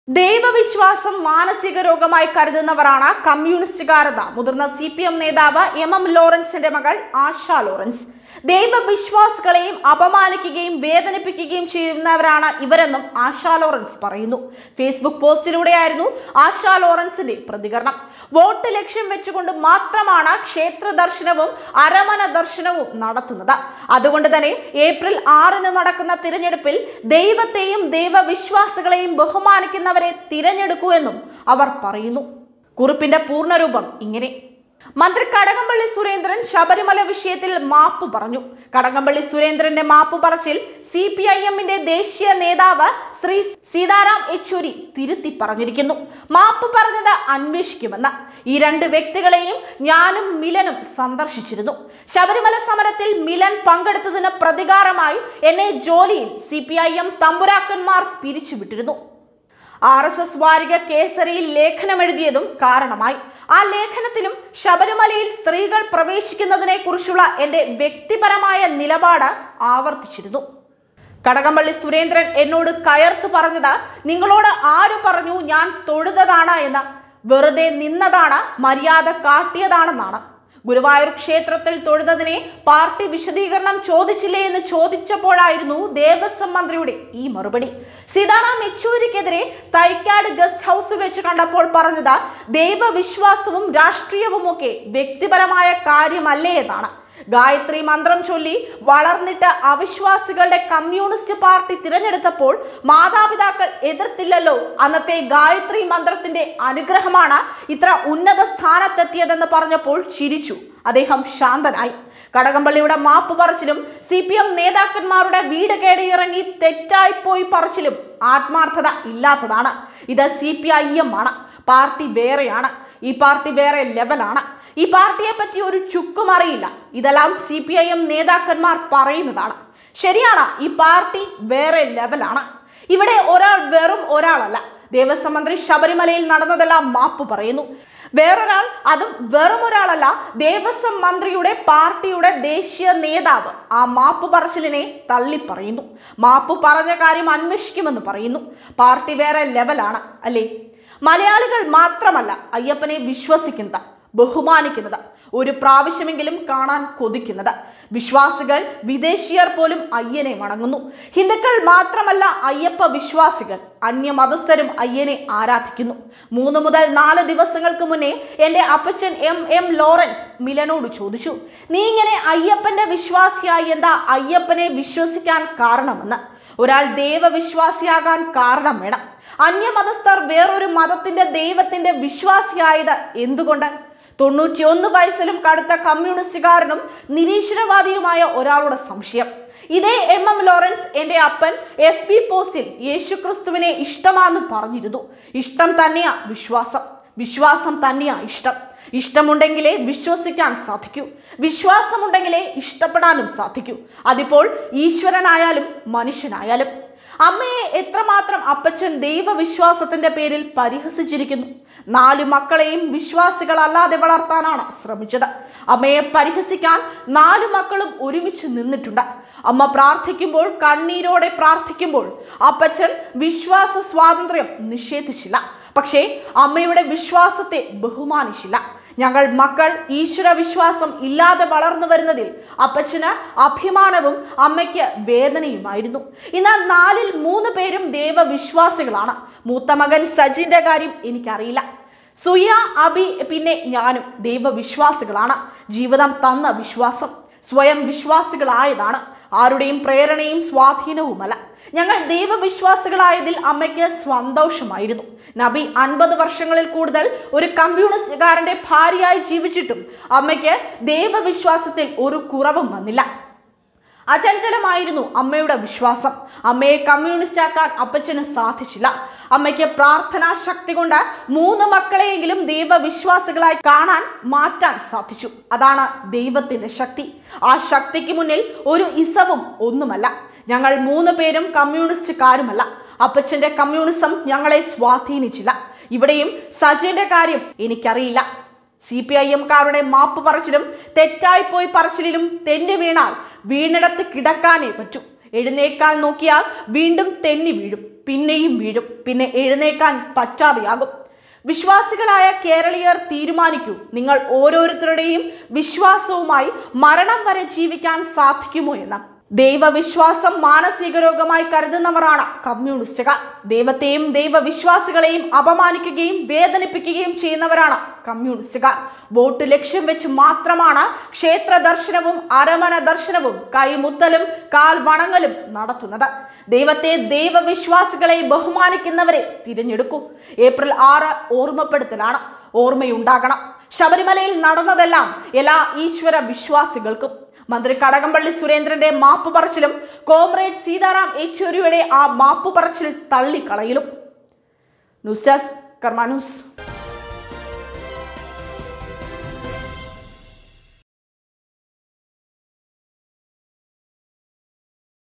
ദൈവവിശ്വാസം മാനസിക രോഗമായി കരുതുന്നവരാണ് കമ്മ്യൂണിസ്റ്റുകാരെന്ന് മുതിർന്ന സി പി എം നേതാവ് എം എം ലോറൻസിന്റെ മകൾ ആശ ലോറൻസ് ദൈവവിശ്വാസികളെയും അപമാനിക്കുകയും വേദനിപ്പിക്കുകയും ചെയ്യുന്നവരാണ് ഇവരെന്നും ആശ ലോറൻസ് പറയുന്നു ഫേസ്ബുക്ക് പോസ്റ്റിലൂടെയായിരുന്നു ആശ ലോറൻസിന്റെ പ്രതികരണം വോട്ട് ലക്ഷ്യം വെച്ചുകൊണ്ട് മാത്രമാണ് ക്ഷേത്ര ദർശനവും അരമന ദർശനവും നടത്തുന്നത് അതുകൊണ്ട് തന്നെ ഏപ്രിൽ ആറിന് നടക്കുന്ന തിരഞ്ഞെടുപ്പിൽ ദൈവത്തെയും ദൈവവിശ്വാസികളെയും ബഹുമാനിക്കുന്നവരെ തിരഞ്ഞെടുക്കൂ എന്നും അവർ പറയുന്നു കുറിപ്പിന്റെ പൂർണ്ണരൂപം ഇങ്ങനെ മന്ത്രി കടകംപള്ളി സുരേന്ദ്രൻ ശബരിമല വിഷയത്തിൽ മാപ്പ് പറഞ്ഞു കടകംപള്ളി സുരേന്ദ്രന്റെ മാപ്പ് പറച്ചിൽ സി പി ഐ എമ്മിന്റെ ദേശീയ നേതാവ് ശ്രീ സീതാറാം യെച്ചൂരി തിരുത്തി പറഞ്ഞിരിക്കുന്നു മാപ്പ് പറഞ്ഞത് അന്വേഷിക്കുമെന്ന് ഈ രണ്ട് വ്യക്തികളെയും ഞാനും മിലനും സന്ദർശിച്ചിരുന്നു ശബരിമല സമരത്തിൽ മിലൻ പങ്കെടുത്തതിന് പ്രതികാരമായി എന്നെ ജോലിയിൽ സി പി ഐ എം തമ്പുരാക്കന്മാർ പിരിച്ചുവിട്ടിരുന്നു ആർ എസ് എസ് വാരിക കേസരിയിൽ ലേഖനം എഴുതിയതും കാരണമായി ആ ലേഖനത്തിലും ശബരിമലയിൽ സ്ത്രീകൾ പ്രവേശിക്കുന്നതിനെ കുറിച്ചുള്ള എന്റെ വ്യക്തിപരമായ നിലപാട് ആവർത്തിച്ചിരുന്നു കടകംപള്ളി സുരേന്ദ്രൻ എന്നോട് കയർത്തു പറഞ്ഞത് നിങ്ങളോട് ആര് പറഞ്ഞു ഞാൻ തൊഴുതതാണ് എന്ന് വെറുതെ നിന്നതാണ് മര്യാദ കാട്ടിയതാണെന്നാണ് ഗുരുവായൂർ ക്ഷേത്രത്തിൽ തൊഴുതതിനെ പാർട്ടി വിശദീകരണം ചോദിച്ചില്ലേ എന്ന് ചോദിച്ചപ്പോഴായിരുന്നു ദേവസ്വം മന്ത്രിയുടെ ഈ മറുപടി സീതാറാം യെച്ചൂരിക്കെതിരെ തൈക്കാട് ഗസ്റ്റ് ഹൗസിൽ വെച്ച് കണ്ടപ്പോൾ പറഞ്ഞത് ദൈവവിശ്വാസവും രാഷ്ട്രീയവും ഒക്കെ വ്യക്തിപരമായ കാര്യമല്ലേ എന്നാണ് ഗായത്രി മന്ത്രം ചൊല്ലി വളർന്നിട്ട് അവിശ്വാസികളുടെ കമ്മ്യൂണിസ്റ്റ് പാർട്ടി തിരഞ്ഞെടുത്തപ്പോൾ മാതാപിതാക്കൾ എതിർത്തില്ലല്ലോ അന്നത്തെ ഗായത്രി മന്ത്രത്തിന്റെ അനുഗ്രഹമാണ് ഇത്ര ഉന്നത സ്ഥാനത്തെത്തിയതെന്ന് പറഞ്ഞപ്പോൾ ചിരിച്ചു അദ്ദേഹം ശാന്തനായി കടകംപള്ളിയുടെ മാപ്പ് പറച്ചിലും സി പി എം നേതാക്കന്മാരുടെ വീട് കേടിയിറങ്ങി തെറ്റായിപ്പോയി പറച്ചിലും ആത്മാർത്ഥത ഇല്ലാത്തതാണ് ഇത് സി പി ഐ എം ആണ് പാർട്ടി വേറെയാണ് ഈ പാർട്ടി വേറെ ലെവലാണ് ഈ പാർട്ടിയെ പറ്റി ഒരു ചുക്കും അറിയില്ല ഇതെല്ലാം സി പി ഐ എം നേതാക്കന്മാർ പറയുന്നതാണ് ശരിയാണ് ഈ പാർട്ടി വേറെ ലെവലാണ് ഇവിടെ ഒരാൾ വെറും ഒരാളല്ല ദേവസ്വം മന്ത്രി ശബരിമലയിൽ നടന്നതെല്ലാം മാപ്പ് പറയുന്നു വേറൊരാൾ അതും വെറും ഒരാളല്ല ദേവസ്വം മന്ത്രിയുടെ പാർട്ടിയുടെ ദേശീയ നേതാവ് ആ മാപ്പ് പറച്ചിലിനെ തള്ളി പറയുന്നു മാപ്പ് പറഞ്ഞ കാര്യം അന്വേഷിക്കുമെന്ന് പറയുന്നു പാർട്ടി വേറെ ലെവലാണ് അല്ലേ മലയാളികൾ മാത്രമല്ല അയ്യപ്പനെ വിശ്വസിക്കുന്നത് ബഹുമാനിക്കുന്നത് ഒരു പ്രാവശ്യമെങ്കിലും കാണാൻ കൊതിക്കുന്നത് വിശ്വാസികൾ വിദേശീയർ പോലും അയ്യനെ വണങ്ങുന്നു ഹിന്ദുക്കൾ മാത്രമല്ല അയ്യപ്പ വിശ്വാസികൾ അന്യമതസ്ഥരും അയ്യനെ ആരാധിക്കുന്നു മൂന്ന് മുതൽ നാല് ദിവസങ്ങൾക്ക് മുന്നേ എൻ്റെ അപ്പച്ചൻ എം എം ലോറൻസ് മിലനോട് ചോദിച്ചു നീ ഇങ്ങനെ അയ്യപ്പന്റെ വിശ്വാസിയായി എന്താ അയ്യപ്പനെ വിശ്വസിക്കാൻ കാരണമെന്ന് ഒരാൾ ദൈവവിശ്വാസിയാകാൻ കാരണം വേണം അന്യമതസ്ഥർ വേറൊരു മതത്തിന്റെ ദൈവത്തിന്റെ വിശ്വാസിയായത് എന്തുകൊണ്ട് തൊണ്ണൂറ്റിയൊന്ന് വയസ്സിലും കടുത്ത കമ്മ്യൂണിസ്റ്റുകാരനും നിരീശ്വരവാദിയുമായ ഒരാളുടെ സംശയം ഇതേ എം എം ലോറൻസ് എൻ്റെ അപ്പൻ എഫ് ബി പോസ്റ്റിൽ യേശുക്രിസ്തുവിനെ ഇഷ്ടമാണെന്ന് പറഞ്ഞിരുന്നു ഇഷ്ടം തന്നെയാ വിശ്വാസം വിശ്വാസം തന്നെയാ ഇഷ്ടം ഇഷ്ടമുണ്ടെങ്കിലേ വിശ്വസിക്കാൻ സാധിക്കൂ വിശ്വാസമുണ്ടെങ്കിലേ ഇഷ്ടപ്പെടാനും സാധിക്കൂ അതിപ്പോൾ ഈശ്വരനായാലും മനുഷ്യനായാലും അമ്മയെ എത്രമാത്രം അപ്പച്ചൻ ദൈവവിശ്വാസത്തിന്റെ പേരിൽ പരിഹസിച്ചിരിക്കുന്നു നാല് മക്കളെയും വിശ്വാസികളല്ലാതെ വളർത്താനാണ് ശ്രമിച്ചത് അമ്മയെ പരിഹസിക്കാൻ നാല് മക്കളും ഒരുമിച്ച് നിന്നിട്ടുണ്ട് അമ്മ പ്രാർത്ഥിക്കുമ്പോൾ കണ്ണീരോടെ പ്രാർത്ഥിക്കുമ്പോൾ അപ്പച്ചൻ വിശ്വാസ സ്വാതന്ത്ര്യം നിഷേധിച്ചില്ല പക്ഷേ അമ്മയുടെ വിശ്വാസത്തെ ബഹുമാനിച്ചില്ല ഞങ്ങൾ മക്കൾ ഈശ്വര വിശ്വാസം ഇല്ലാതെ വളർന്നു വരുന്നതിൽ അപ്പച്ചന് അഭിമാനവും അമ്മയ്ക്ക് വേദനയുമായിരുന്നു എന്നാൽ നാലിൽ മൂന്ന് പേരും ദൈവവിശ്വാസികളാണ് മൂത്ത മകൻ സജിന്റെ കാര്യം എനിക്കറിയില്ല സുയ അബി പിന്നെ ഞാനും ദൈവവിശ്വാസികളാണ് ജീവിതം തന്ന വിശ്വാസം സ്വയം വിശ്വാസികളായതാണ് ആരുടെയും പ്രേരണയും സ്വാധീനവുമല്ല ഞങ്ങൾ ദൈവവിശ്വാസികളായതിൽ അമ്മയ്ക്ക് സന്തോഷമായിരുന്നു നബി അൻപത് വർഷങ്ങളിൽ കൂടുതൽ ഒരു കമ്മ്യൂണിസ്റ്റുകാരന്റെ ഭാര്യയായി ജീവിച്ചിട്ടും അമ്മയ്ക്ക് ദൈവവിശ്വാസത്തിൽ ഒരു കുറവും വന്നില്ല അചഞ്ചലമായിരുന്നു അമ്മയുടെ വിശ്വാസം അമ്മയെ കമ്മ്യൂണിസ്റ്റ് ആക്കാൻ അപ്പച്ചന് സാധിച്ചില്ല അമ്മയ്ക്ക് പ്രാർത്ഥനാ ശക്തി കൊണ്ട് മൂന്ന് മക്കളെയെങ്കിലും ദൈവവിശ്വാസികളായി കാണാൻ മാറ്റാൻ സാധിച്ചു അതാണ് ദൈവത്തിന്റെ ശക്തി ആ ശക്തിക്ക് മുന്നിൽ ഒരു ഇസവും ഒന്നുമല്ല ഞങ്ങൾ മൂന്ന് പേരും കമ്മ്യൂണിസ്റ്റുകാരുമല്ല അപ്പച്ചന്റെ കമ്മ്യൂണിസം ഞങ്ങളെ സ്വാധീനിച്ചില്ല ഇവിടെയും സജയന്റെ കാര്യം എനിക്കറിയില്ല സി പി ഐ എംകാരുടെ മാപ്പ് പറച്ചിലും തെറ്റായിപ്പോയി പറച്ചിലിലും തെന്നി വീണാൽ വീണിടത്ത് കിടക്കാനേ പറ്റൂ എഴുന്നേക്കാൻ നോക്കിയാൽ വീണ്ടും തെന്നി വീഴും പിന്നെയും വീഴും പിന്നെ എഴുന്നേക്കാൻ പറ്റാതെയാകും വിശ്വാസികളായ കേരളീയർ തീരുമാനിക്കൂ നിങ്ങൾ ഓരോരുത്തരുടെയും വിശ്വാസവുമായി മരണം വരെ ജീവിക്കാൻ സാധിക്കുമോ എന്ന് ദൈവവിശ്വാസം മാനസിക രോഗമായി കരുതുന്നവരാണ് കമ്മ്യൂണിസ്റ്റുകാർ ദൈവത്തെയും ദൈവവിശ്വാസികളെയും അപമാനിക്കുകയും വേദനിപ്പിക്കുകയും ചെയ്യുന്നവരാണ് കമ്മ്യൂണിസ്റ്റുകാർ വോട്ട് ലക്ഷ്യം വെച്ച് മാത്രമാണ് ക്ഷേത്ര ദർശനവും അരമന ദർശനവും കൈമുത്തലും കാൽ വണങ്ങലും നടത്തുന്നത് ദൈവത്തെ ദൈവവിശ്വാസികളെ ബഹുമാനിക്കുന്നവരെ തിരഞ്ഞെടുക്കൂ ഏപ്രിൽ ആറ് ഓർമ്മപ്പെടുത്തലാണ് ഓർമ്മയുണ്ടാകണം ശബരിമലയിൽ നടന്നതെല്ലാം എല്ലാ ഈശ്വര വിശ്വാസികൾക്കും മന്ത്രി കടകംപള്ളി സുരേന്ദ്രന്റെ മാപ്പ് പറച്ചിലും കോമ്രേഡ് സീതാറാം യെച്ചൂരിയുടെ ആ മാപ്പ് പറച്ചിൽ തള്ളിക്കളയിലും ന്യൂസ് ഡെസ്ക് കർമാ ന്യൂസ്